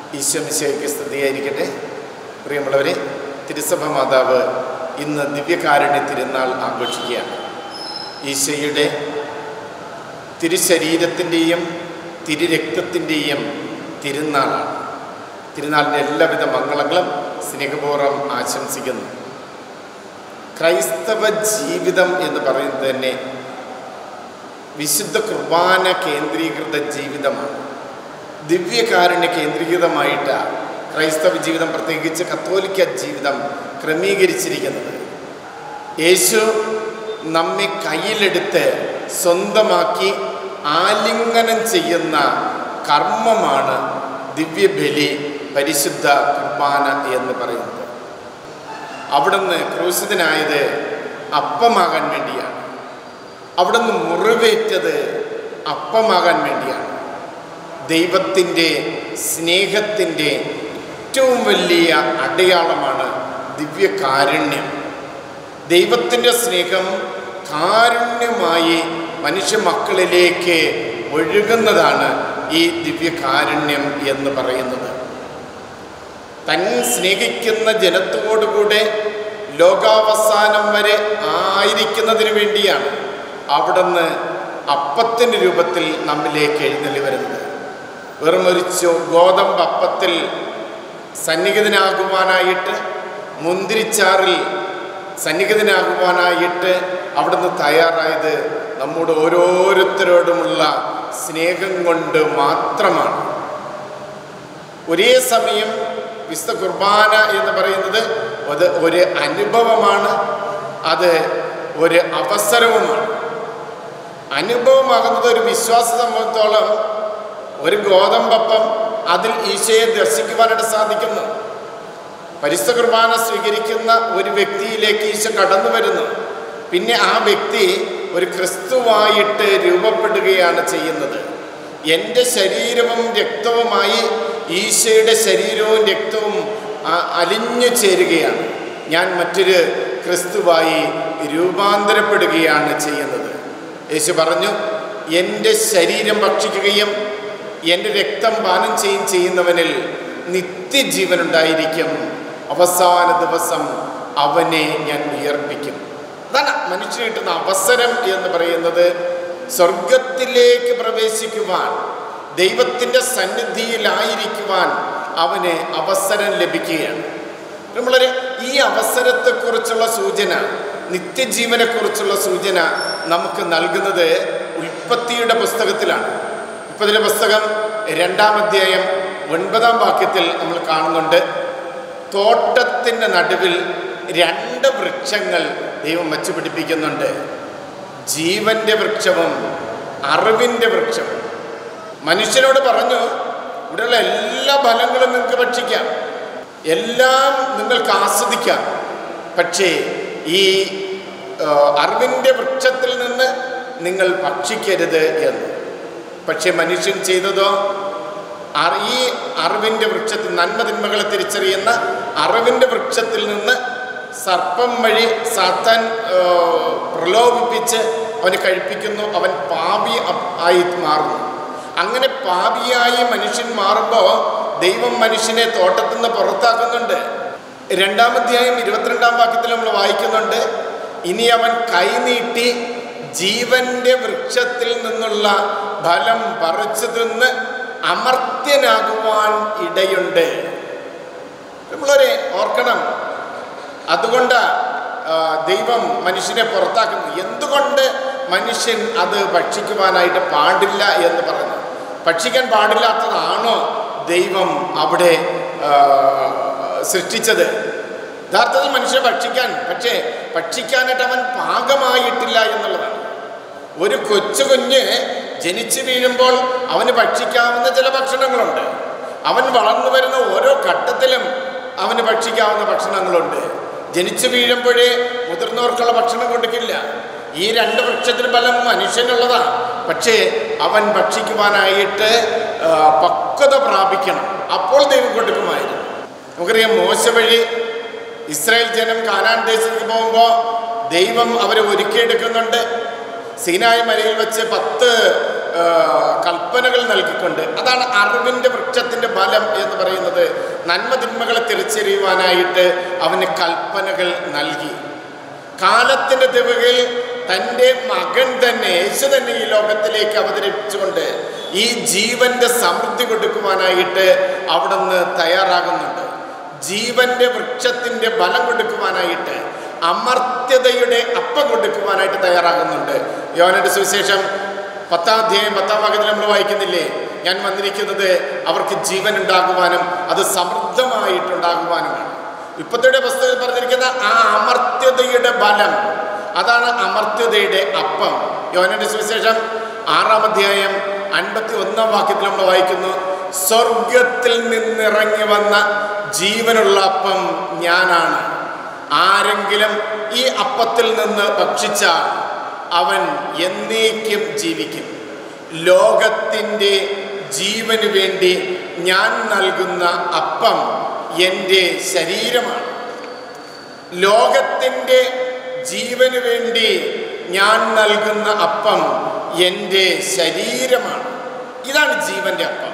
ഈശ്വമിശയ്ക്ക് സ്തുതിയായിരിക്കട്ടെ പ്രിയമുള്ളവരെ തിരുസഭ മാതാവ് ഇന്ന് ദിവ്യകാരുണ്യ തിരുനാൾ ആഘോഷിക്കുകയാണ് ഈശോയുടെ തിരുശരീരത്തിൻ്റെയും തിരുരക്തത്തിൻ്റെയും തിരുനാളാണ് തിരുനാളിൻ്റെ എല്ലാവിധ മംഗളങ്ങളും സ്നേഹപൂർവ്വം ആശംസിക്കുന്നു ക്രൈസ്തവ ജീവിതം എന്ന് പറയുന്നത് തന്നെ വിശുദ്ധ കുർബാന കേന്ദ്രീകൃത ജീവിതമാണ് ദിവ്യകാരുണ്യ കേന്ദ്രീകൃതമായിട്ട് ക്രൈസ്തവ ജീവിതം പ്രത്യേകിച്ച് കത്തോലിക്ക ജീവിതം ക്രമീകരിച്ചിരിക്കുന്നത് യേശു നമ്മെ കയ്യിലെടുത്ത് സ്വന്തമാക്കി ആലിംഗനം ചെയ്യുന്ന കർമ്മമാണ് ദിവ്യബലി പരിശുദ്ധ കുർബാന എന്ന് പറയുന്നത് അവിടുന്ന് ക്രൂശിതനായത് അപ്പമാകാൻ വേണ്ടിയാണ് അവിടുന്ന് മുറിവേറ്റത് അപ്പമാകാൻ വേണ്ടിയാണ് ദൈവത്തിൻ്റെ സ്നേഹത്തിൻ്റെ ഏറ്റവും വലിയ അടയാളമാണ് ദിവ്യകാരുണ്യം ദൈവത്തിൻ്റെ സ്നേഹം കാരുണ്യമായി മനുഷ്യ മക്കളിലേക്ക് ഒഴുകുന്നതാണ് ഈ ദിവ്യകാരുണ്യം എന്ന് പറയുന്നത് തൻ സ്നേഹിക്കുന്ന ജനത്തോടുകൂടെ ലോകാവസാനം വരെ ആയിരിക്കുന്നതിന് വേണ്ടിയാണ് അവിടുന്ന് അപ്പത്തിൻ്റെ രൂപത്തിൽ നമ്മിലേക്ക് എഴുന്നള്ളി വരുന്നത് വെറും ഒരു ചോ ഗോതമ്പ് അപ്പത്തിൽ സന്നിഹിതനാകുവാനായിട്ട് മുന്തിരിച്ചാറിൽ സന്നിഹിതനാകുവാനായിട്ട് അവിടുന്ന് തയ്യാറായത് നമ്മുടെ ഓരോരുത്തരോടുമുള്ള സ്നേഹം കൊണ്ട് മാത്രമാണ് ഒരേ സമയം വിശുദ്ധ കുർബാന എന്ന് പറയുന്നത് അത് ഒരു അനുഭവമാണ് അത് ഒരു അവസരവുമാണ് അനുഭവമാകുന്നത് ഒരു വിശ്വാസ സംബന്ധിച്ചോളം ഒരു ഗോതമ്പപ്പം അതിൽ ഈശോയെ ദർശിക്കുവാനായിട്ട് സാധിക്കുന്നു പരിശുദ്ധ കുർബാന സ്വീകരിക്കുന്ന ഒരു വ്യക്തിയിലേക്ക് ഈശോ കടന്നു വരുന്നു പിന്നെ ആ വ്യക്തി ഒരു ക്രിസ്തുവായിട്ട് രൂപപ്പെടുകയാണ് ചെയ്യുന്നത് എൻ്റെ ശരീരവും രക്തവുമായി ഈശോയുടെ ശരീരവും രക്തവും അലിഞ്ഞു ചേരുകയാണ് ഞാൻ മറ്റൊരു ക്രിസ്തുവായി രൂപാന്തരപ്പെടുകയാണ് ചെയ്യുന്നത് യേശു പറഞ്ഞു എൻ്റെ ശരീരം ഭക്ഷിക്കുകയും എൻ്റെ രക്തം പാനം ചെയ്യുകയും ചെയ്യുന്നവനിൽ നിത്യജീവനുണ്ടായിരിക്കും അവസാന ദിവസം അവനെ ഞാൻ ഉയർപ്പിക്കും അതാണ് മനുഷ്യന് കിട്ടുന്ന അവസരം എന്ന് പറയുന്നത് സ്വർഗത്തിലേക്ക് പ്രവേശിക്കുവാൻ ദൈവത്തിൻ്റെ സന്നിധിയിലായിരിക്കുവാൻ അവന് അവസരം ലഭിക്കുകയാണ് നമ്മളൊരു ഈ അവസരത്തെക്കുറിച്ചുള്ള സൂചന നിത്യജീവനെക്കുറിച്ചുള്ള സൂചന നമുക്ക് നൽകുന്നത് ഉൽപ്പത്തിയുടെ പുസ്തകത്തിലാണ് ഉൽപ്പത്തിയുടെ പുസ്തകം രണ്ടാം അധ്യായം ഒൻപതാം വാക്യത്തിൽ നമ്മൾ കാണുന്നുണ്ട് തോട്ടത്തിൻ്റെ നടുവിൽ രണ്ട് വൃക്ഷങ്ങൾ ദൈവം വച്ചു പിടിപ്പിക്കുന്നുണ്ട് ജീവന്റെ വൃക്ഷവും അറിവിൻ്റെ വൃക്ഷവും മനുഷ്യനോട് പറഞ്ഞു ഇവിടെയുള്ള എല്ലാ ഫലങ്ങളും നിങ്ങൾക്ക് ഭക്ഷിക്കാം എല്ലാം നിങ്ങൾക്ക് ആസ്വദിക്കാം പക്ഷേ ഈ അറിവിൻ്റെ വൃക്ഷത്തിൽ നിന്ന് നിങ്ങൾ ഭക്ഷിക്കരുത് എന്ന് പക്ഷേ മനുഷ്യൻ ചെയ്തതോ ഈ അറിവിൻ്റെ വൃക്ഷത്തിൽ നന്മതിന്മകളെ തിരിച്ചറിയുന്ന അറിവിൻ്റെ വൃക്ഷത്തിൽ നിന്ന് സർപ്പം വഴി സാത്താൻ പ്രലോഭിപ്പിച്ച് അവന് കഴിപ്പിക്കുന്നു അവൻ പാപി ആയി മാറുന്നു അങ്ങനെ പാപിയായി മനുഷ്യൻ മാറുമ്പോൾ ദൈവം മനുഷ്യനെ തോട്ടത്തിൽ നിന്ന് പുറത്താക്കുന്നുണ്ട് രണ്ടാമധ്യായം ഇരുപത്തിരണ്ടാം വാക്യത്തിൽ നമ്മൾ വായിക്കുന്നുണ്ട് ഇനി അവൻ കൈനീട്ടി ജീവന്റെ വൃക്ഷത്തിൽ നിന്നുള്ള ഫലം പറിച്ചു തിന്ന് അമർത്യനാകുവാൻ ഇടയുണ്ട് നമ്മളൊരു ഓർക്കണം അതുകൊണ്ട് ദൈവം മനുഷ്യനെ പുറത്താക്കുന്നു എന്തുകൊണ്ട് മനുഷ്യൻ അത് ഭക്ഷിക്കുവാനായിട്ട് പാടില്ല എന്ന് പറഞ്ഞു ഭക്ഷിക്കാൻ പാടില്ലാത്തതാണോ ദൈവം അവിടെ സൃഷ്ടിച്ചത് യഥാർത്ഥത്തിൽ മനുഷ്യനെ ഭക്ഷിക്കാൻ പക്ഷേ ഭക്ഷിക്കാനായിട്ട് അവൻ പാകമായിട്ടില്ല എന്നുള്ളതാണ് ഒരു കൊച്ചു കുഞ്ഞ് ജനിച്ചു വീഴുമ്പോൾ അവന് ഭക്ഷിക്കാവുന്ന ചില ഭക്ഷണങ്ങളുണ്ട് അവൻ വളർന്നു വരുന്ന ഓരോ ഘട്ടത്തിലും അവന് ഭക്ഷിക്കാവുന്ന ഭക്ഷണങ്ങളുണ്ട് ജനിച്ചു വീഴുമ്പോഴേ മുതിർന്നവർക്കുള്ള ഭക്ഷണം കൊടുക്കില്ല ഈ രണ്ട് വൃക്ഷത്തിന് ഫലം മനുഷ്യനുള്ളതാണ് പക്ഷേ അവൻ ഭക്ഷിക്കുവാനായിട്ട് പക്വത പ്രാപിക്കണം അപ്പോൾ ദൈവം കൊടുക്കുമായിരുന്നു നമുക്കറിയാം മോശ വഴി ഇസ്രായേൽ ജനം കാനാൻ ദേശത്തേക്ക് പോകുമ്പോൾ ദൈവം അവരെ ഒരുക്കിയെടുക്കുന്നുണ്ട് സീനായ് മലയിൽ വെച്ച് പത്ത് ആ, കൽപ്പന കൽപ്പനകൾ നൽകിക്കൊണ്ട് അതാണ് അറിവിൻ്റെ വൃക്ഷത്തിൻ്റെ ഫലം എന്ന് പറയുന്നത് നന്മ തിന്മകളെ തിരിച്ചറിയുവാനായിട്ട് അവന് കൽപ്പനകൾ നൽകി കാലത്തിൻ്റെ തിവകയിൽ തൻ്റെ മകൻ തന്നെ യേശു തന്നെ ഈ ലോകത്തിലേക്ക് അവതരിപ്പിച്ചുകൊണ്ട് ഈ ജീവന്റെ സമൃദ്ധി കൊടുക്കുവാനായിട്ട് അവിടുന്ന് തയ്യാറാകുന്നുണ്ട് ജീവന്റെ വൃക്ഷത്തിന്റെ ബലം കൊടുക്കുവാനായിട്ട് അമർത്യതയുടെ അപ്പം കൊടുക്കുവാനായിട്ട് തയ്യാറാകുന്നുണ്ട് യോനയുടെ സുവിശേഷം പത്താം അധ്യായം പത്താം ഭാഗത്തിൽ നമ്മൾ വായിക്കുന്നില്ലേ ഞാൻ വന്നിരിക്കുന്നത് അവർക്ക് ജീവൻ ഉണ്ടാകുവാനും അത് സമൃദ്ധമായിട്ടുണ്ടാകുവാനുമാണ് ഇപ്പത്തയുടെ പുസ്തകത്തിൽ പറഞ്ഞിരിക്കുന്ന ആ അമർത്യതയുടെ ബലം അതാണ് അമർത്യതയുടെ അപ്പം യോനന്റെ സുവിശേഷം ആറാം അധ്യായം അൻപത്തി ഒന്നാം വാക്യത്തിൽ നമ്മൾ വായിക്കുന്നു സ്വർഗത്തിൽ നിന്നിറങ്ങി വന്ന ജീവനുള്ള അപ്പം ഞാനാണ് ആരെങ്കിലും ഈ അപ്പത്തിൽ നിന്ന് ഭക്ഷിച്ചാൽ അവൻ എന്നേക്കും ജീവിക്കും ലോകത്തിൻ്റെ ജീവന് വേണ്ടി ഞാൻ നൽകുന്ന അപ്പം എൻ്റെ ശരീരമാണ് ലോകത്തിൻ്റെ ജീവന് വേണ്ടി ഞാൻ നൽകുന്ന അപ്പം എൻ്റെ ശരീരമാണ് ഇതാണ് ജീവന്റെ അപ്പം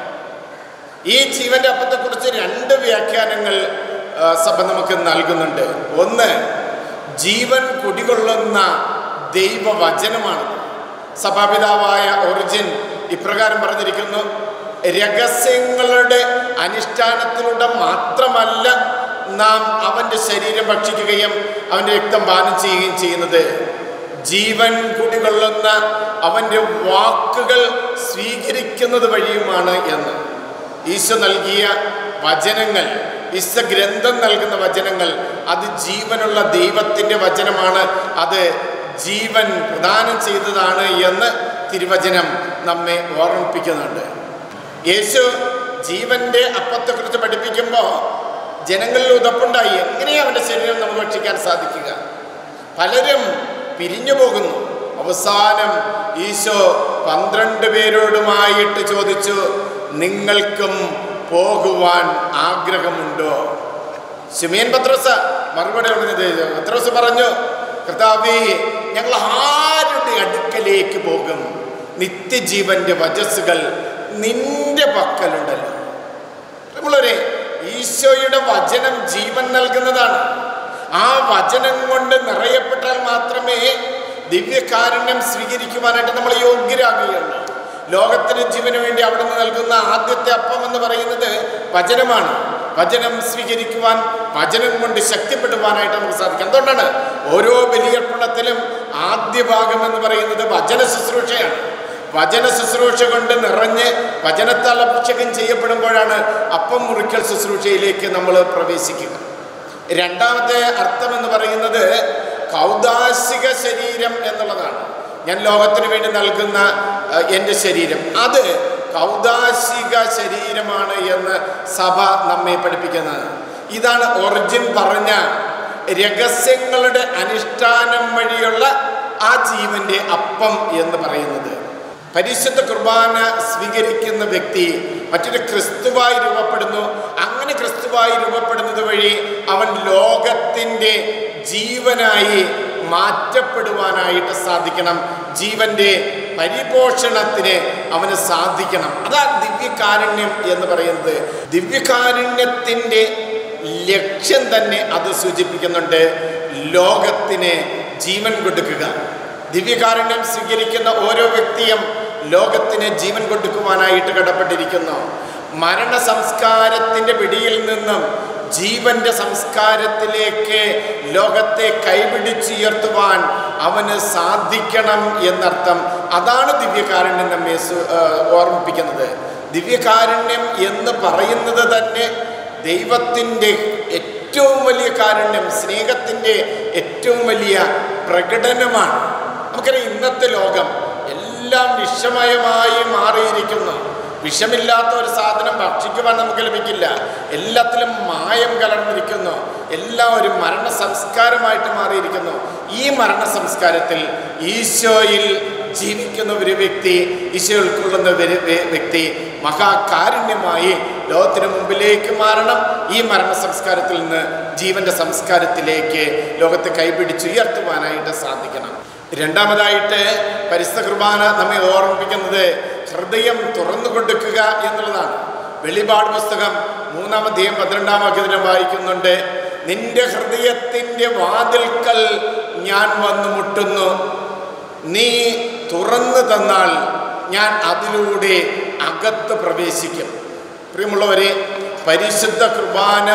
ഈ ജീവന്റെ അപ്പത്തെക്കുറിച്ച് രണ്ട് വ്യാഖ്യാനങ്ങൾ ആ, സഭ നമുക്ക് നൽകുന്നുണ്ട് ഒന്ന് ജീവൻ കുടികൊള്ളുന്ന ദൈവവചനമാണ് സഭാപിതാവായ ഒറിജിൻ ഇപ്രകാരം പറഞ്ഞിരിക്കുന്നു രഹസ്യങ്ങളുടെ അനുഷ്ഠാനത്തിലൂടെ മാത്രമല്ല നാം അവൻ്റെ ശരീരം ഭക്ഷിക്കുകയും അവൻ്റെ രക്തം പാനം ചെയ്യുകയും ചെയ്യുന്നത് ജീവൻ കുടികൊള്ളുന്ന അവൻ്റെ വാക്കുകൾ സ്വീകരിക്കുന്നത് വഴിയുമാണ് എന്ന് ഈശോ നൽകിയ വചനങ്ങൾ ഈശോ ഗ്രന്ഥം നൽകുന്ന വചനങ്ങൾ അത് ജീവനുള്ള ദൈവത്തിൻ്റെ വചനമാണ് അത് ജീവൻ പ്രദാനം ചെയ്തതാണ് എന്ന് തിരുവചനം നമ്മെ ഓർമ്മിപ്പിക്കുന്നുണ്ട് യേശു ജീവന്റെ അപ്പത്തെക്കുറിച്ച് പഠിപ്പിക്കുമ്പോൾ ജനങ്ങളിൽ ഉതപ്പുണ്ടായി എങ്ങനെയാണ് അവൻ്റെ ശരീരം നമുക്ക് ഭക്ഷിക്കാൻ സാധിക്കുക പലരും പിരിഞ്ഞു പോകുന്നു അവസാനം ഈശോ പന്ത്രണ്ട് പേരോടുമായിട്ട് ചോദിച്ചു നിങ്ങൾക്കും പോകുവാൻ ആഗ്രഹമുണ്ടോ ശിമിയൻ പത്രോസ മറുപടി പറഞ്ഞത് പത്രോസ് പറഞ്ഞു കർത്താവേ ഞങ്ങൾ ആരുടെ അടുക്കലേക്ക് പോകും നിത്യജീവന്റെ വചസ്സുകൾ നിന്റെ പക്കലുണ്ടല്ലോ നമ്മളൊരു ഈശോയുടെ വചനം ജീവൻ നൽകുന്നതാണ് ആ വചനം കൊണ്ട് നിറയപ്പെട്ടാൽ മാത്രമേ ദിവ്യകാരുണ്യം സ്വീകരിക്കുവാനായിട്ട് നമ്മൾ യോഗ്യരാകുകയുള്ളൂ ലോകത്തിന് ജീവന് വേണ്ടി അവിടുന്ന് നൽകുന്ന ആദ്യത്തെ അപ്പം എന്ന് പറയുന്നത് വചനമാണ് വചനം സ്വീകരിക്കുവാൻ വചനം കൊണ്ട് ശക്തിപ്പെടുവാനായിട്ട് നമുക്ക് സാധിക്കും എന്തുകൊണ്ടാണ് ഓരോ ബലിയർപ്പണത്തിലും ആദ്യ ഭാഗം എന്ന് പറയുന്നത് വചന ശുശ്രൂഷയാണ് വചന ശുശ്രൂഷ കൊണ്ട് നിറഞ്ഞ് വചനത്താൽ അഭിഷേകം ചെയ്യപ്പെടുമ്പോഴാണ് അപ്പം മുറിക്കൽ ശുശ്രൂഷയിലേക്ക് നമ്മൾ പ്രവേശിക്കുക രണ്ടാമത്തെ അർത്ഥം എന്ന് പറയുന്നത് കൗദാശിക ശരീരം എന്നുള്ളതാണ് ഞാൻ ലോകത്തിന് വേണ്ടി നൽകുന്ന അഹ്, എൻ്റെ ശരീരം അത് കൗദാശിക ശരീരമാണ് എന്ന് സഭ നമ്മെ പഠിപ്പിക്കുന്നത് ഇതാണ് ഒറിജിൻ പറഞ്ഞ രഹസ്യങ്ങളുടെ അനുഷ്ഠാനം വഴിയുള്ള ആ ജീവന്റെ അപ്പം എന്ന് പറയുന്നത് പരിശുദ്ധ കുർബാന സ്വീകരിക്കുന്ന വ്യക്തി മറ്റൊരു ക്രിസ്തുവായി രൂപപ്പെടുന്നു അങ്ങനെ ക്രിസ്തുവായി രൂപപ്പെടുന്നത് വഴി അവൻ ലോകത്തിൻ്റെ ജീവനായി മാറ്റപ്പെടുവാനായിട്ട് സാധിക്കണം ജീവന്റെ പരിപോഷണത്തിന് അവന് സാധിക്കണം അതാ ദിവ്യകാരുണ്യം എന്ന് പറയുന്നത് ദിവ്യകാരുണ്യത്തിൻ്റെ ലക്ഷ്യം തന്നെ അത് സൂചിപ്പിക്കുന്നുണ്ട് ലോകത്തിന് ജീവൻ കൊടുക്കുക ദിവ്യകാരുണ്യം സ്വീകരിക്കുന്ന ഓരോ വ്യക്തിയും ലോകത്തിന് ജീവൻ കൊടുക്കുവാനായിട്ട് കടപ്പെട്ടിരിക്കുന്നു മരണ സംസ്കാരത്തിൻ്റെ പിടിയിൽ നിന്നും ജീവന്റെ സംസ്കാരത്തിലേക്ക് ലോകത്തെ കൈപിടിച്ചുയർത്തുവാൻ അവന് സാധിക്കണം എന്നർത്ഥം അതാണ് ദിവ്യകാരുണ്യം നമ്മെ സു- ആ, ഓർമ്മിപ്പിക്കുന്നത് ദിവ്യകാരുണ്യം എന്ന് പറയുന്നത് തന്നെ ദൈവത്തിൻ്റെ ഏറ്റവും വലിയ കാരുണ്യം സ്നേഹത്തിൻ്റെ ഏറ്റവും വലിയ പ്രകടനമാണ് നമുക്കറിയാം ഇന്നത്തെ ലോകം എല്ലാം വിഷമയമായി മാറിയിരിക്കുന്നു വിഷമില്ലാത്ത ഒരു സാധനം ഭക്ഷിക്കുവാൻ നമുക്ക് ലഭിക്കില്ല എല്ലാത്തിലും മായം കലർന്നിരിക്കുന്നു എല്ലാം ഒരു മരണ സംസ്കാരമായിട്ട് മാറിയിരിക്കുന്നു ഈ മരണ സംസ്കാരത്തിൽ ഈശോയിൽ ജീവിക്കുന്ന ഒരു വ്യക്തി ഈശോ ഉൾക്കൊള്ളുന്ന ഒരു വ്യ- വ്യക്തി മഹാകാരുണ്യമായി ലോകത്തിന് മുമ്പിലേക്ക് മാറണം ഈ മരണ സംസ്കാരത്തിൽ നിന്ന് ജീവന്റെ സംസ്കാരത്തിലേക്ക് ലോകത്തെ കൈപിടിച്ചുയർത്തുവാനായിട്ട് സാധിക്കണം രണ്ടാമതായിട്ട് പരിശുദ്ധ കുർബാന നമ്മെ ഓർമ്മിപ്പിക്കുന്നത് ഹൃദയം തുറന്നു കൊടുക്കുക എന്നുള്ളതാണ് വെളിപാട് പുസ്തകം മൂന്നാം അധ്യായം പന്ത്രണ്ടാം വാക്യത്തിലും വായിക്കുന്നുണ്ട് നിന്റെ ഹൃദയത്തിൻ്റെ വാതിൽക്കൽ ഞാൻ വന്നു മുട്ടുന്നു നീ തുറന്നു തന്നാൽ ഞാൻ അതിലൂടെ അകത്ത് പ്രവേശിക്കും പ്രിയമുള്ളവരെ പരിശുദ്ധ കുർബാന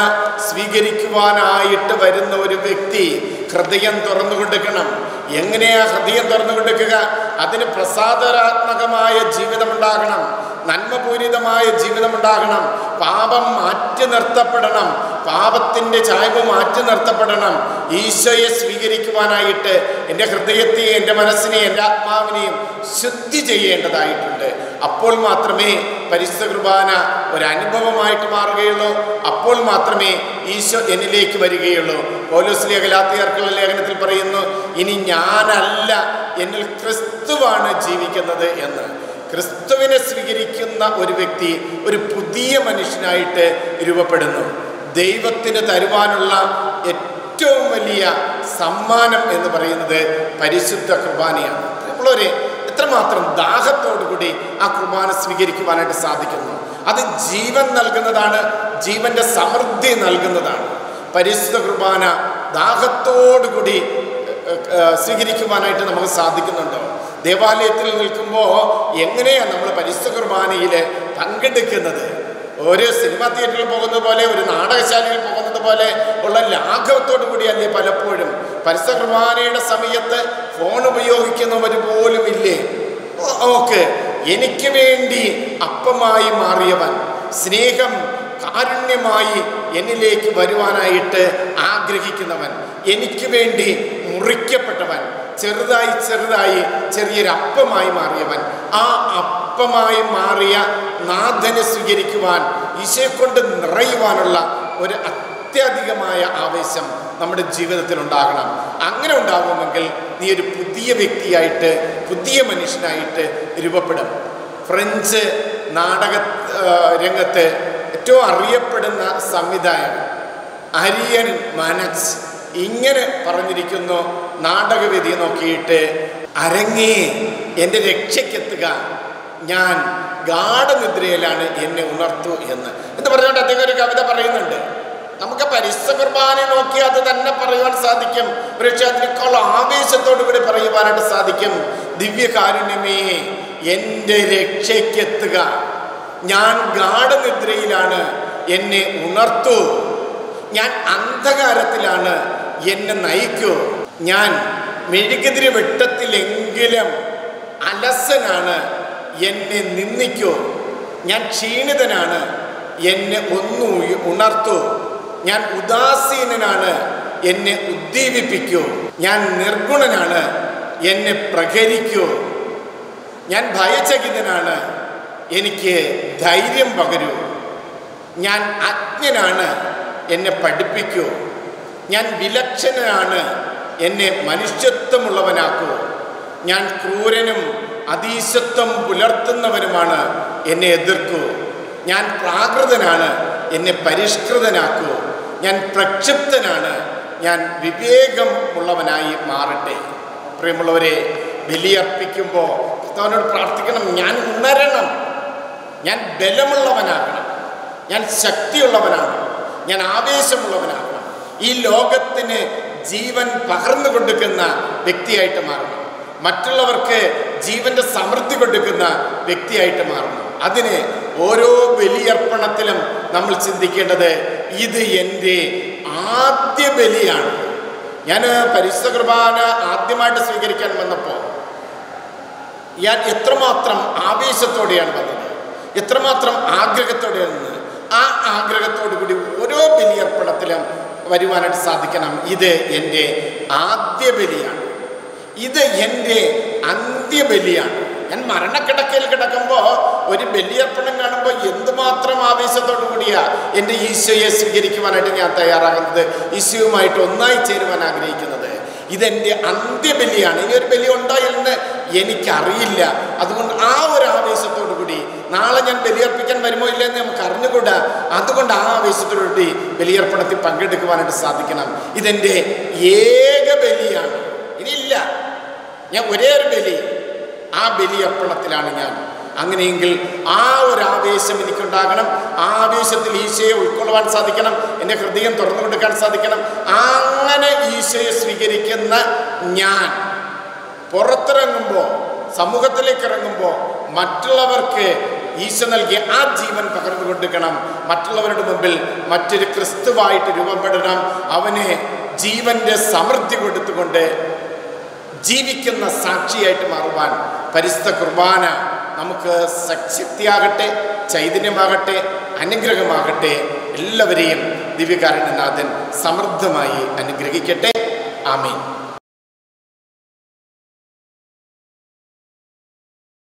സ്വീകരിക്കുവാനായിട്ട് വരുന്ന ഒരു വ്യക്തി ഹൃദയം തുറന്നു കൊടുക്കണം എങ്ങനെയാ ഹൃദയം തുറന്നു കൊടുക്കുക അതിന് പ്രസാദരാത്മകമായ ജീവിതമുണ്ടാകണം നന്മപൂരിതമായ ജീവിതമുണ്ടാകണം പാപം മാറ്റി നിർത്തപ്പെടണം പാപത്തിൻ്റെ ചായ്വ് മാറ്റി നിർത്തപ്പെടണം ഈശോയെ സ്വീകരിക്കുവാനായിട്ട് എൻ്റെ ഹൃദയത്തെയും എൻ്റെ മനസ്സിനെയും എൻ്റെ ആത്മാവിനെയും ശുദ്ധി ചെയ്യേണ്ടതായിട്ടുണ്ട് അപ്പോൾ മാത്രമേ പരിശുദ്ധ കുർബാന ഒരു അനുഭവമായിട്ട് മാറുകയുള്ളൂ അപ്പോൾ മാത്രമേ ഈശോ എന്നിലേക്ക് വരികയുള്ളൂ പൗലോസ്ലിയ ഗലാത്തിയർക്കുള്ള ലേഖനത്തിൽ പറയുന്നു ഇനി ഞാനല്ല എന്നിൽ ക്രിസ്തുവാണ് ജീവിക്കുന്നത് എന്ന് ക്രിസ്തുവിനെ സ്വീകരിക്കുന്ന ഒരു വ്യക്തി ഒരു പുതിയ മനുഷ്യനായിട്ട് രൂപപ്പെടുന്നു ദൈവത്തിന് തരുവാനുള്ള ഏറ്റവും വലിയ സമ്മാനം എന്ന് പറയുന്നത് പരിശുദ്ധ കുർബാനയാണ് നമ്മളൊരു എത്രമാത്രം ദാഹത്തോടുകൂടി ആ കുർബാന സ്വീകരിക്കുവാനായിട്ട് സാധിക്കുന്നു അത് ജീവൻ നൽകുന്നതാണ് ജീവന്റെ സമൃദ്ധി നൽകുന്നതാണ് പരിശുദ്ധ കുർബാന ദാഹത്തോടുകൂടി ഏഹ്, ഏഹ്, സ്വീകരിക്കുവാനായിട്ട് നമുക്ക് സാധിക്കുന്നുണ്ടോ ദേവാലയത്തിൽ നിൽക്കുമ്പോൾ എങ്ങനെയാണ് നമ്മൾ പരിശുദ്ധ കുർബാനയിൽ പങ്കെടുക്കുന്നത് ഒരു സിനിമ തിയേറ്ററിൽ പോകുന്നത് പോലെ ഒരു നാടകശാലയിൽ പോകുന്നത് പോലെ ഉള്ള ലാഘവത്തോടു കൂടിയല്ലേ പലപ്പോഴും പരിശുദ്ധ കുർബാനയുടെ സമയത്ത് ഫോൺ ഉപയോഗിക്കുന്നവർ പോലും ഇല്ലേ ഓ- ഓക്കെ എനിക്ക് വേണ്ടി അപ്പമായി മാറിയവൻ സ്നേഹം കാരുണ്യമായി എന്നിലേക്ക് വരുവാനായിട്ട് ആഗ്രഹിക്കുന്നവൻ എനിക്ക് വേണ്ടി മുറിക്കപ്പെട്ടവൻ ചെറുതായി ചെറുതായി ചെറിയൊരു അപ്പമായി മാറിയവൻ ആ അപ്പമായി മാറിയ നാഥനെ സ്വീകരിക്കുവാൻ ഈശോയെ കൊണ്ട് നിറയുവാനുള്ള ഒരു അത്യധികമായ ആവേശം നമ്മുടെ ജീവിതത്തിൽ ഉണ്ടാകണം അങ്ങനെ ഉണ്ടാകുമെങ്കിൽ നീ ഒരു പുതിയ വ്യക്തിയായിട്ട് പുതിയ മനുഷ്യനായിട്ട് രൂപപ്പെടും ഫ്രഞ്ച് നാടക ആ, രംഗത്ത് ഏറ്റവും അറിയപ്പെടുന്ന സംവിധായകൻ അരിയൻ മനക്സ് ഇങ്ങനെ പറഞ്ഞിരിക്കുന്നു നാടകവേദി നോക്കിയിട്ട് അരങ്ങേ എൻ്റെ രക്ഷയ്ക്കെത്തുക ഞാൻ ഗാഠനിദ്രയിലാണ് എന്നെ ഉണർത്തു എന്ന് എന്ന് പറഞ്ഞുകൊണ്ട് അദ്ദേഹം ഒരു കവിത പറയുന്നുണ്ട് നമുക്ക് പരിശുദ്ധ കുർബാനെ നോക്കി അത് തന്നെ പറയുവാൻ സാധിക്കും പക്ഷെ അതിനേക്കാൾ ആവേശത്തോടു കൂടി പറയുവാനായിട്ട് സാധിക്കും ദിവ്യകാരുണ്യമേ എൻ്റെ രക്ഷയ്ക്കെത്തുക ഞാൻ ഗാഠനിദ്രയിലാണ് എന്നെ ഉണർത്തു ഞാൻ അന്ധകാരത്തിലാണ് എന്നെ നയിക്കൂ ഞാൻ മെഴുകുതിരി വെട്ടത്തിലെങ്കിലും അലസനാണ് എന്നെ നിന്ദിക്കൂ ഞാൻ ക്ഷീണിതനാണ് എന്നെ ഒന്നു ഉണർത്തു ഞാൻ ഉദാസീനനാണ് എന്നെ ഉദ്ദീപിപ്പിക്കൂ ഞാൻ നിർഗുണനാണ് എന്നെ പ്രഹരിക്കൂ ഞാൻ ഭയചകിതനാണ് എനിക്ക് ധൈര്യം പകരൂ ഞാൻ അജ്ഞനാണ് എന്നെ പഠിപ്പിക്കൂ ഞാൻ വിലക്ഷണനാണ് എന്നെ മനുഷ്യത്വമുള്ളവനാക്കൂ ഞാൻ ക്രൂരനും അതീശത്വം പുലർത്തുന്നവനുമാണ് എന്നെ എതിർക്കൂ ഞാൻ പ്രാകൃതനാണ് എന്നെ പരിഷ്കൃതനാക്കൂ ഞാൻ പ്രക്ഷുബ്ധനാണ് ഞാൻ വിവേകമുള്ളവനായി മാറട്ടെ പ്രിയമുള്ളവരെ ബലിയർപ്പിക്കുമ്പോൾ കർത്താവിനോട് പ്രാർത്ഥിക്കണം ഞാൻ ഉണരണം ഞാൻ ബലമുള്ളവനാകണം ഞാൻ ശക്തിയുള്ളവനാണ് ഞാൻ ആവേശമുള്ളവനാകണം ഈ ലോകത്തിന് ജീവൻ പകർന്നു കൊടുക്കുന്ന വ്യക്തിയായിട്ട് മാറണം മറ്റുള്ളവർക്ക് ജീവന്റെ സമൃദ്ധി കൊടുക്കുന്ന വ്യക്തിയായിട്ട് മാറണം അതിന് ഓരോ ബലിയർപ്പണത്തിലും നമ്മൾ ചിന്തിക്കേണ്ടത് ഇത് എൻ്റെ ആദ്യ ബലിയാണ് ഞാൻ പരിശുദ്ധ കുർബാന ആദ്യമായിട്ട് സ്വീകരിക്കാൻ വന്നപ്പോൾ ഞാൻ എത്രമാത്രം ആവേശത്തോടെയാണ് വന്നത് എത്രമാത്രം ആഗ്രഹത്തോടെയാണ് വന്നത്. ആ ആഗ്രഹത്തോടു കൂടി ഓരോ ബലിയർപ്പണത്തിലും വരുവാനായിട്ട് സാധിക്കണം ഇത് എൻ്റെ ആദ്യ ബലിയാണ് ഇത് എൻ്റെ അന്ത്യബലിയാണ് ഞാൻ മരണക്കിടക്കയിൽ കിടക്കുമ്പോൾ ഒരു ബലിയർപ്പണം കാണുമ്പോൾ എന്തുമാത്രം ആവേശത്തോടു കൂടിയാ എൻ്റെ ഈശോയെ സ്വീകരിക്കുവാനായിട്ട് ഞാൻ തയ്യാറാകുന്നത് ഈശോയുമായിട്ട് ഒന്നായി ചേരുവാൻ ആഗ്രഹിക്കുന്നത് ഇതെൻ്റെ അന്ത്യബലിയാണ് ഇനി ഒരു ബലി ഉണ്ടോ എന്ന് എനിക്കറിയില്ല അതുകൊണ്ട് ആ ഒരു ആവേശത്തോടു കൂടി നാളെ ഞാൻ ബലിയർപ്പിക്കാൻ വരുമോ ഇല്ലെന്ന് നമുക്ക് അറിഞ്ഞുകൂടാ അതുകൊണ്ട് ആ ആവേശത്തോടു കൂടി ബലിയർപ്പണത്തിൽ പങ്കെടുക്കുവാനായിട്ട് സാധിക്കണം ഇതെൻ്റെ ഏക ബലിയാണ് ഇനിയില്ല ഞാൻ ഒരേ ഒരു ബലി ആ ബലിയർപ്പണത്തിലാണ് ഞാൻ അങ്ങനെയെങ്കിൽ ആ ഒരു ആവേശം എനിക്കുണ്ടാകണം ആ ആവേശത്തിൽ ഈശോയെ ഉൾക്കൊള്ളുവാൻ സാധിക്കണം എൻ്റെ ഹൃദയം തുറന്നു കൊടുക്കാൻ സാധിക്കണം അങ്ങനെ ഈശോയെ സ്വീകരിക്കുന്ന ഞാൻ പുറത്തിറങ്ങുമ്പോൾ സമൂഹത്തിലേക്ക് ഇറങ്ങുമ്പോൾ മറ്റുള്ളവർക്ക് ഈശോ നൽകിയ ആ ജീവൻ പകർന്നു കൊടുക്കണം മറ്റുള്ളവരുടെ മുമ്പിൽ മറ്റൊരു ക്രിസ്തുവായിട്ട് രൂപപ്പെടണം അവന് ജീവന്റെ സമൃദ്ധി കൊടുത്തുകൊണ്ട് ജീവിക്കുന്ന സാക്ഷിയായിട്ട് മാറുവാൻ പരിശുദ്ധ കുർബാന നമുക്ക് ശക്തിയാകട്ടെ ചൈതന്യമാകട്ടെ അനുഗ്രഹമാകട്ടെ എല്ലാവരെയും ദിവ്യകാരുണ്യനാഥൻ സമൃദ്ധമായി അനുഗ്രഹിക്കട്ടെ ആമീൻ